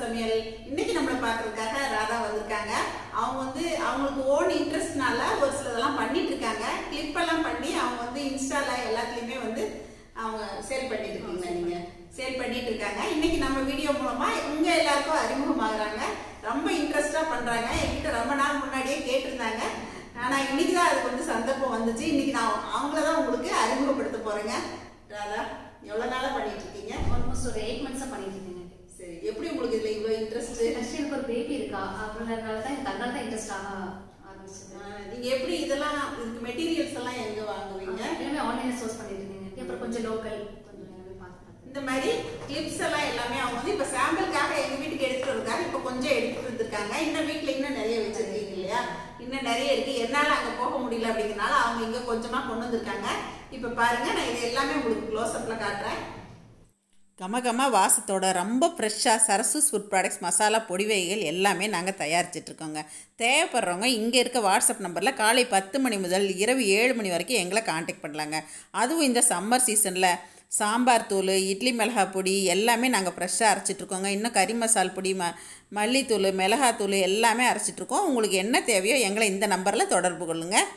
சமையல் இன்னைக்கு நம்மளை பார்க்கறதுக்காக ராதா வந்திருக்காங்க அவங்க வந்து அவங்களுக்கு ஓன் இன்ட்ரெஸ்ட்னால ஒரு சிலதெல்லாம் பண்ணிட்டு இருக்காங்க கிளிப் எல்லாம் பண்ணி அவங்க வந்து இன்ஸ்டால எல்லாத்துலயுமே வந்து அவங்க சேல் பண்ணிட்டு இருக்கீங்க நீங்க சேல் பண்ணிட்டு இருக்காங்க இன்னைக்கு நம்ம வீடியோ மூலமா உங்க எல்லாருக்கும் அறிமுகமாகறாங்க ரொம்ப இன்ட்ரெஸ்டா பண்றாங்க என்கிட்ட ரொம்ப நாள் முன்னாடியே கேட்டிருந்தாங்க ஆனா இன்னைக்கு தான் அதுக்கு வந்து சந்தர்ப்பம் வந்துச்சு இன்னைக்கு நான் அவங்கள தான் உங்களுக்கு அறிமுகப்படுத்த போறேங்க ராதா எவ்வளவு நாளா பண்ணிட்டு இருக்கீங்க ஆல்மோஸ்ட் ஒரு எயிட் மந்த்ஸா பண்ணிட்டு இருக்கேங்க சரி எப்படி உங்களுக்கு இதுல இவ்வளவு இன்ட்ரெஸ்ட் ஆக்சுவலி எனக்கு ஒரு பேபி இருக்கா அப்படின்றதுனால தான் எனக்கு அதனால தான் இன்ட்ரெஸ்ட் ஆக ஆரம்பிச்சது நீங்க எப்படி இதெல்லாம் இதுக்கு மெட்டீரியல்ஸ் எல்லாம் எங்க வாங்குவீங்க எல்லாமே ஆன்லைன்ல சோர்ஸ் பண்ணிட்டு இருக்கேங்க அப்புறம் கொஞ்சம் லோக்கல் கொஞ்சம் எல்லாமே பார்த்து பார்த்து இந்த மாதிரி கிளிப்ஸ் எல்லாம் எல்லாமே அவங்க வந்து இப்ப சாம்பிளுக்காக எங்க வீட்டுக்கு எடுத்துட்டு வந்திருக்காங்க இப்ப கொஞ்சம் எடுத்துட்டு வந்திருக்காங்க இன்னும் வீட்ல இன்னும் நிறைய வச்சிருக்கீங்க இல்லையா இன்னும் நிறைய இருக்கு என்னால அங்க போக முடியல அப்படிங்கறனால அவங்க இங்க கொஞ்சமா கொண்டு வந்திருக்காங்க இப்ப பாருங்க நான் இது எல்லாமே உங்களுக்கு க்ளோஸ் அப்ல காட்டுறேன் கமகம வாசத்தோட ரொம்ப ஃப்ரெஷ்ஷாக சரசூஸ் ஃபுட் ப்ராடக்ட்ஸ் மசாலா பொடி வகைகள் எல்லாமே நாங்கள் தயாரிச்சிட்ருக்கோங்க தேவைப்படுறவங்க இங்கே இருக்க வாட்ஸ்அப் நம்பரில் காலை பத்து மணி முதல் இரவு ஏழு மணி வரைக்கும் எங்களை காண்டாக்ட் பண்ணலாங்க அதுவும் இந்த சம்மர் சீசனில் சாம்பார் தூள் இட்லி மிளகா பொடி எல்லாமே நாங்கள் ஃப்ரெஷ்ஷாக அரைச்சிட்ருக்கோங்க இன்னும் கறி மசால் பொடி ம மல்லித்தூள் மிளகாத்தூள் எல்லாமே அரைச்சிட்ருக்கோம் உங்களுக்கு என்ன தேவையோ எங்களை இந்த நம்பரில் தொடர்பு கொள்ளுங்கள்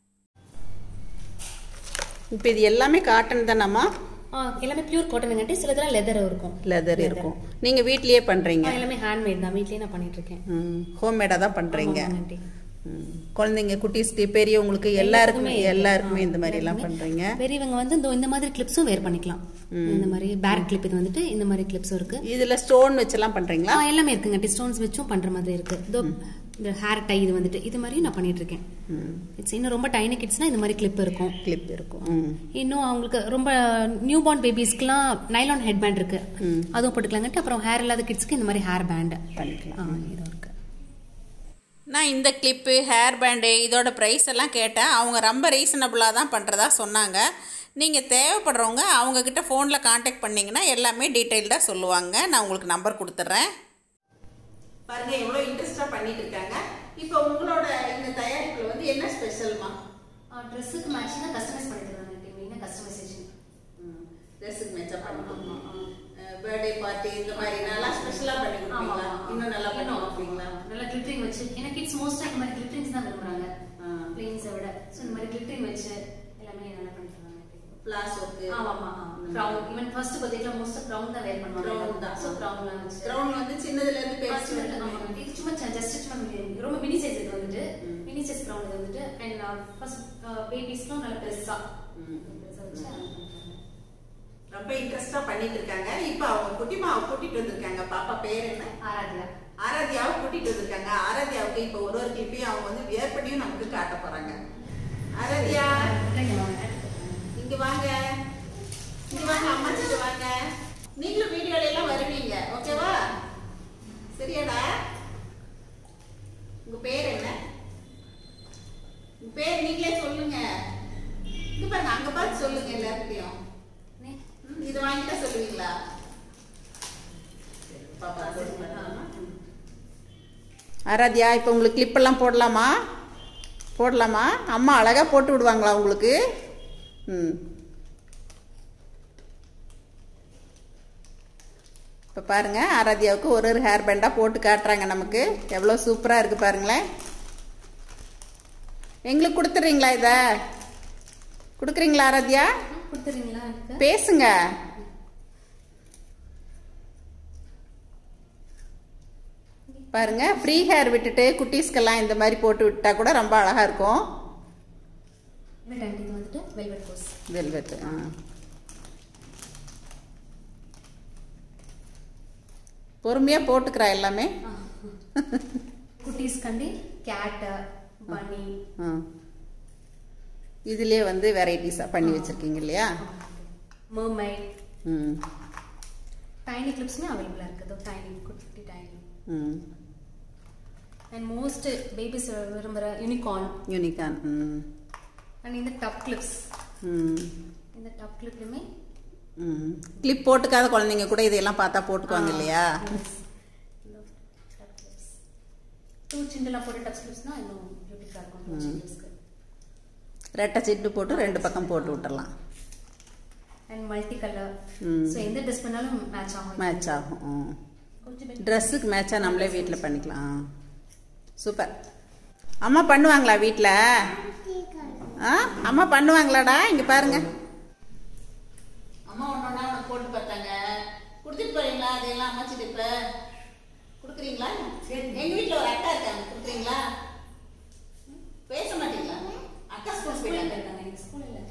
இப்போ இது எல்லாமே காட்டன் தானம்மா ஆ, எல்லாமே பியூர் காட்டனுங்கட்டி சில இதெல்லாம் லெதர் இருக்கும் லெதர் இருக்கும் நீங்கள் வீட்லேயே பண்ணுறீங்க ஆ, எல்லாமே ஹேண்ட்மேட் தான் வீட்லயே நான் பண்ணிட்டு இருக்கேன் ஹோம்மேடாக தான் பண்ணுறீங்க ஆமாங்க குழந்தைங்க குட்டீஸ்க்கு பெரியவங்களுக்கு எல்லாருக்குமே எல்லாருக்குமே இந்த மாதிரி எல்லாம் பண்ணுறீங்க பெரியவங்க வந்து இந்த இந்த மாதிரி கிளிப்ஸும் வேர் பண்ணிக்கலாம் இந்த மாதிரி பேரட் கிளிப் இது வந்துட்டு இந்த மாதிரி கிளிப்ஸும் இருக்கு இதில் ஸ்டோன் வச்செல்லாம் பண்ணுறீங்களா ஆ, எல்லாமே இருக்குங்க ஸ்டோன்ஸ் வச்சும் பண்ற மாதிரி இருக்கு இதோ இந்த ஹேர் டை இது வந்துட்டு இது மாதிரியும் நான் பண்ணிட்டு இருக்கேன் இட்ஸ் இன்னும் ரொம்ப டைனி கிட்ஸ்னா இந்த மாதிரி கிளிப் இருக்கும் கிளிப் இருக்கும் ம். இன்னும் அவங்களுக்கு ரொம்ப நியூ பார்ன் பேபிஸ்க்குலாம் நைலான் ஹெட் பேண்ட் இருக்கு அதுவும் போட்டுக்கலாங்கட்டு அப்புறம் ஹேர் இல்லாத கிட்ஸ்க்கு இந்த மாதிரி ஹேர் பேண்ட் பண்ணிக்கலாம் இதுவும் இருக்கு நான் இந்த கிளிப்பு ஹேர் பேண்டு இதோட ப்ரைஸ் எல்லாம் கேட்டேன் அவங்க ரொம்ப ரீசனபுளாக தான் பண்ணுறதா சொன்னாங்க நீங்கள் தேவைப்படுறவங்க அவங்கக்கிட்ட ஃபோனில் காண்டாக்ட் பண்ணிங்கன்னா எல்லாமே டீட்டெயில்டாக சொல்லுவாங்க நான் உங்களுக்கு நம்பர் கொடுத்துட்றேன் பாருங்க எவ்வளவு இன்ட்ரெஸ்டா பண்ணிட்டு இருக்காங்க இப்போ உங்களோட இந்த தயாரிப்புல வந்து என்ன ஸ்பெஷல்மா ட்ரெஸ்ஸுக்கு மேட்சிங்காக கஸ்டமைஸ் பண்ணி தருவாங்க மெயினாக கஸ்டமைசேஷன் ட்ரெஸ்ஸுக்கு மேட்சா பண்ணுவோம் பர்த்டே பார்ட்டி இந்த மாதிரி நல்லா ஸ்பெஷலா பண்ணி கொடுப்பீங்களா இன்னும் நல்லா பண்ணி கொடுப்பீங்களா நல்லா கிளிட்டரிங் வச்சு ஏன்னா கிட்ஸ் மோஸ்டா இந்த மாதிரி கிளிட்டரிங்ஸ் தான் விரும்புறாங்க ஆ. பிளெயின்ஸை விட ஸோ இந்த மாதிரி கிளிட்டரிங் வச்சு எல்லாமே நல்லா பண்ணி தருவாங்க பிளாஸ் ஒர்க்கு ஆமா ஆமா க்ரௌன் ஈவன் ஃபர்ஸ்ட் பர்த்டேல மோஸ்ட் க்ரௌன் தான் வேர் பண்ணுவாங்க Crown தான். ஸோ க்ரௌன்லாம் வச்சு கிரவுண்ட் வந்து சின்னதுல இருந்து ஆ, பெருசு சின்னது, வரைக்கும் ஆமா. இது சும்மா ஜஸ்ட் சும்மா mini- ரொம்ப மினி சைஸ் இது வந்துட்டு மினி சைஸ் க்ரௌன் இது வந்துட்டு அண்ட் ஃபர்ஸ்ட் பேபிஸ்க்கும் நல்ல பெருசா பெருசா வச்சு arrange பண்ணிருக்காங்க. ரொம்ப இன்ட்ரெஸ்டா பண்ணிட்டு இருக்காங்க இப்போ அவங்க குட்டிமாவை கூட்டிட்டு வந்திருக்காங்க பாப்பா பேர் என்ன ஆராத்யா ஆராத்யாவை கூட்டிட்டு வந்திருக்காங்க ஆராத்யாவுக்கு இப்போ ஒரு ஒரு கிளிப்பையும் அவங்க வந்து வியர் பண்ணியும் நமக்கு காட்ட போறாங்க ஆராத்யா இங்க வாங்க. இங்க வாங்க இங்க வாங்க அம்மா கிட்ட வாங்க நீங்களும் வீடியோல எல்லாம் வருவீங்க ஓகேவா சரியாடா உங்க பேர் என்ன உங்க பேர் நீங்களே சொல்லுங்க இங்க பாருங்க அங்க பார்த்து சொல்லுங்க எல்லார்கிட்டயும் நே- ம், இது வாங்கிட்டா சொல்லுவீங்களா சரி, பாப்பா சொல்லுங்க. ஆராத்யா இப்போ உங்களுக்கு கிளிப்பெல்லாம் போடலாமா போடலாமா அம்மா அழகாக போட்டு விடுவாங்களா உங்களுக்கு ம் இப்போ பாருங்கள் ஆராத்யாவுக்கு ஒரு ஒரு ஹேர் பேண்டாக போட்டு காட்டுறாங்க நமக்கு எவ்வளோ சூப்பராக இருக்குது பாருங்களேன் எங்களுக்கு கொடுத்துட்றீங்களா இதை கொடுக்குறீங்களா ஆராத்யா கொடுத்துறீங்களா எனக்கு பேசுங்க பாருங்க ஃப்ரீ ஹேர் விட்டுட்டு குட்டீஸ்க்கெல்லாம் இந்த மாதிரி போட்டு விட்டா கூட ரொம்ப அழகா இருக்கும் வெல்வெட் அண்ட் இது வந்துட்டு வெல்வெட் கோஸ் வெல்வெட் பொறுமையா போட்டுக்கிறா எல்லாமே குட்டீஸ் கண்டி கேட் பனி ஆ. இதுலயே வந்து வெரைட்டிஸா பண்ணி வச்சிருக்கீங்க இல்லையா மர்மைட் ம் டைனி கிளிப்ஸுமே அவைலபிளாக இருக்குது டைனி குட்டி டைனி ம் அண்ட் மோஸ்ட் பேபிஸ் விரும்புகிற யூனிகார்ன் யூனிகான் ம் அண்ட் இந்த டப் கிளிப்ஸ் ம் இந்த டப் கிளிப்லையுமே ம் கிளிப் போட்டுக்காத குழந்தைங்க கூட இதையெல்லாம் பார்த்தா போட்டுக்குவாங்க இல்லையா டப் கிளிப்ஸ் டூ சின்னலாம் போட்டு டப் கிளிப்ஸ்னால் இன்னும் பியூட்டிஃபுல்லாக இருக்கும் டூ சின்னஸ்க்கு ரெட்டை சிட்டு போட்டு ரெண்டு பக்கம் போட்டு விட்டுறலாம் அண்ட் மல்டி கலர் ம். ஸோ எந்த ட்ரெஸ் பண்ணாலும் மேட்ச் ஆகும் மேட்ச் ஆகும் ம். கொஞ்சம் ட்ரெஸ்ஸுக்கு மேட்சாக நம்மளே வீட்டில் பண்ணிக்கலாம் சூப்பர் அம்மா பண்ணுவாங்களா வீட்டில் ஆ அம்மா பண்ணுவாங்களாடா இங்கே பாருங்க அம்மா ஒன்றா உனக்கு போட்டு பார்த்தாங்க கொடுத்துட்டு போறீங்களா அதையெல்லாம் அம்மாச்சிட்டு இப்போ கொடுக்குறீங்களா எங்கள் வீட்டில் ஒரு அக்கா இருக்காங்க கொடுக்குறீங்களா பேச மாட்டீங்களா அக்கா ஸ்கூல் போயிட்டாங்க ஸ்கூல் இல்லை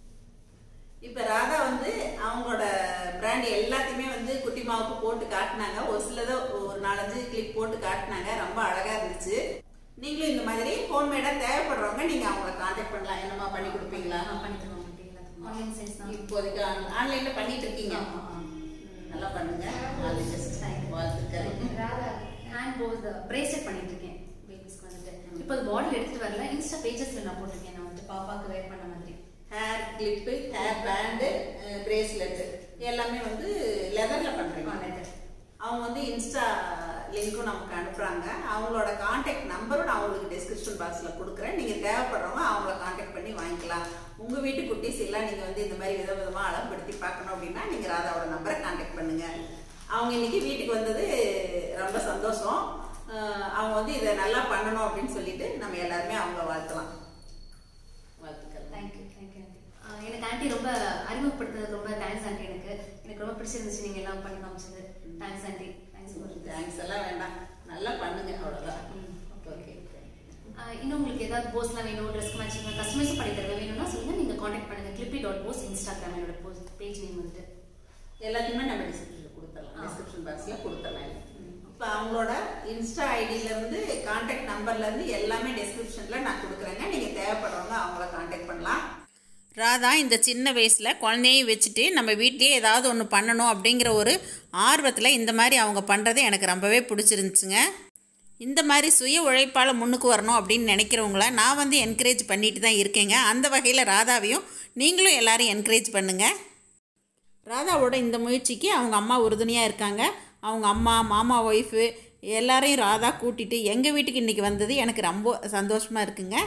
இப்போ ராதா வந்து அவங்களோட பிராண்ட் எல்லாத்தையுமே வந்து குட்டி மாவுக்கு போட்டு காட்டினாங்க ஒரு சிலதை ஒரு நாலஞ்சு கிளிப் போட்டு காட்டினாங்க ரொம்ப அழகா இருந்துச்சு நீங்களும் இந்த மாதிரி ஹோம்மேடா தேவைப்படுறவங்க நீங்க அவங்கள காண்டாக்ட் பண்ணலாம் என்னமா பண்ணி கொடுப்பீங்களா பண்ணி தருவோம் ஆன்லைன் சைஸ் தான் இப்போதைக்கு ஆன்லைன்ல பண்ணிட்டு இருக்கீங்க ஆமா, ஆமா. நல்லா பண்ணுங்க All the best. வாழ்த்துக்கள் ஹேண்ட் போஸ் பிரேஸ்லெட் பண்ணிட்டு இருக்கேன் பேபிஸ்க்கு வந்துட்டு இப்போ அது பாட்டில் எடுத்துட்டு வரல இன்ஸ்டா பேஜஸ்ல நான் போட்டிருக்கேன் நான் வந்து பாப்பாக்கு வேர் பண்ண மாதிரி hair clip hair band bracelet எல்லாமே வந்து லெதர்ல பண்றீங்க leather. அவங்க வந்து இன்ஸ்டா லிங்க்கும் நமக்கு அனுப்புறாங்க அவங்களோட காண்டாக்ட் நம்பரும் நான் உங்களுக்கு டிஸ்கிரிப்ஷன் பாக்ஸ்ல கொடுக்குறேன் நீங்க தேவைப்படுறவங்க அவங்கள காண்டாக்ட் பண்ணி வாங்கிக்கலாம் உங்க வீட்டு குட்டீஸ் எல்லாம் நீங்க வந்து இந்த மாதிரி வித விதமா அழகுபடுத்தி பார்க்கணும் அப்படின்னா நீங்க ராதாவோட நம்பரை காண்டாக்ட் பண்ணுங்க அவங்க இன்னைக்கு வீட்டுக்கு வந்தது ரொம்ப சந்தோஷம் அஹ் அவங்க வந்து இதை நல்லா பண்ணணும் அப்படின்னு சொல்லிட்டு நம்ம எல்லாருமே அவங்க வாழ்த்தலாம் வாழ்த்துக்கள் தேங்க்யூ தேங்க்யூ ஆண்டி எனக்கு ஆண்டி ரொம்ப அறிமுகப்படுத்துனது ரொம்ப தேங்க்ஸ் ஆண்டி எனக்கு எனக்கு ரொம்ப பிடிச்சிருந்துச்சு நீங்க எல்லாம் பண்ணி காமிச்சது thanks aunty thanks for thanks எல்லாம் வேண்டாம் நல்லா பண்ணுங்க அவ்வளவுதான் ஓகே இன்னும் உங்களுக்கு ஏதாவது போஸ்ட்லாம் வேணும் ட்ரெஸ் மேட்சிங் கஸ்டமைஸும் பண்ணி தருவேன் வேணும்னா சொல்லுங்க நீங்க காண்டாக்ட் பண்ணுங்க கிளிப்பி டாட் போஸ் இன்ஸ்டாகிராம் என்னோட போஸ்ட் பேஜ் நேம் வந்துட்டு எல்லாத்தையுமே நம்ம டிஸ்கிரிப்ஷன்ல கொடுத்துடலாம் ஆ. டிஸ்கிரிப்ஷன் பாக்ஸ்ல கொடுத்துடலாம் இப்போ அவங்களோட இன்ஸ்டா ஐடியில இருந்து கான்டாக்ட் நம்பர்ல இருந்து எல்லாமே டிஸ்கிரிப்ஷன்ல நான் கொடுக்குறேங்க நீங்க தேவைப்படுறவங்க அவங்கள கான்டாக்ட் பண்ணலாம் ராதா இந்த சின்ன வயசில் குழந்தையும் வச்சுட்டு நம்ம வீட்லேயே ஏதாவது ஒன்று பண்ணணும் அப்படிங்கிற ஒரு ஆர்வத்தில் இந்த மாதிரி அவங்க பண்ணுறது எனக்கு ரொம்பவே பிடிச்சிருந்துச்சுங்க இந்த மாதிரி சுய உழைப்பால் முன்னுக்கு வரணும் அப்படின்னு நினைக்கிறவங்கள நான் வந்து என்கரேஜ் பண்ணிட்டு தான் இருக்கேங்க அந்த வகையில் ராதாவையும் நீங்களும் எல்லாரும் என்கரேஜ் பண்ணுங்கள் ராதாவோட இந்த முயற்சிக்கு அவங்க அம்மா உறுதுணையாக இருக்காங்க அவங்க அம்மா மாமா ஒய்ஃபு எல்லாரையும் ராதா கூட்டிட்டு எங்கள் வீட்டுக்கு இன்றைக்கி வந்தது எனக்கு ரொம்ப சந்தோஷமாக இருக்குங்க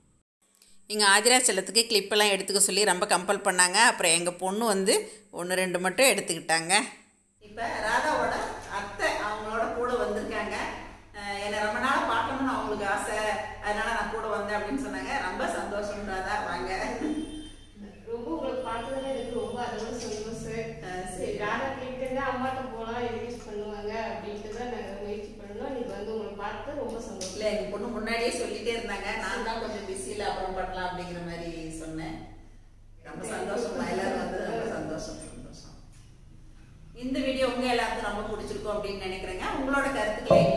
எங்கள் ஆதிரா செல்லத்துக்கு கிளிப்பெல்லாம் எடுத்துக்க சொல்லி ரொம்ப கம்பல் பண்ணாங்க அப்புறம் எங்கள் பொண்ணு வந்து ஒன்று ரெண்டு மட்டும் எடுத்துக்கிட்டாங்க இப்போ ராதாவோட அத்தை அவங்களோட கூட வந்திருக்காங்க அஹ் என்னை ரொம்ப நாள் பார்க்கணும்னு அவங்களுக்கு ஆசை அதனால நான் கூட வந்தேன் அப்படின்னு சொன்னாங்க ரொம்ப சந்தோஷம் ராதா வாங்க ரொம்ப உங்களுக்கு பார்த்ததுல எனக்கு ரொம்ப அதோட சந்தோஷம் ஆ, சரி. சரி ராதா கிட்ட இருந்து அம்மாட்ட போலாம் யூஸ் பண்ணுவாங்க அப்படின்ட்டு தான் நாங்க முயற்சி பண்ணோம் நீங்க வந்து உங்களை பார்த்து ரொம்ப சந்தோஷம் இல்ல எங்க பொண்ணு முன்னாடியே சொல்லிட்டே இருந்தாங்க நான் தான் கொஞ்சம் பிஸியில அப்புறம் பண்ணலாம் அப்படிங்கிற மாதிரி சொன்னேன் ரொம்ப சந்தோஷமா எல்லாரும் வந்து ரொம்ப சந்தோஷம் சந்தோஷம் இந்த வீடியோ உங்க எல்லாருக்கும் ரொம்ப பிடிச்சிருக்கும் அப்படின்னு நினைக்கிறேங்க உங்களோட கருத்துக்களை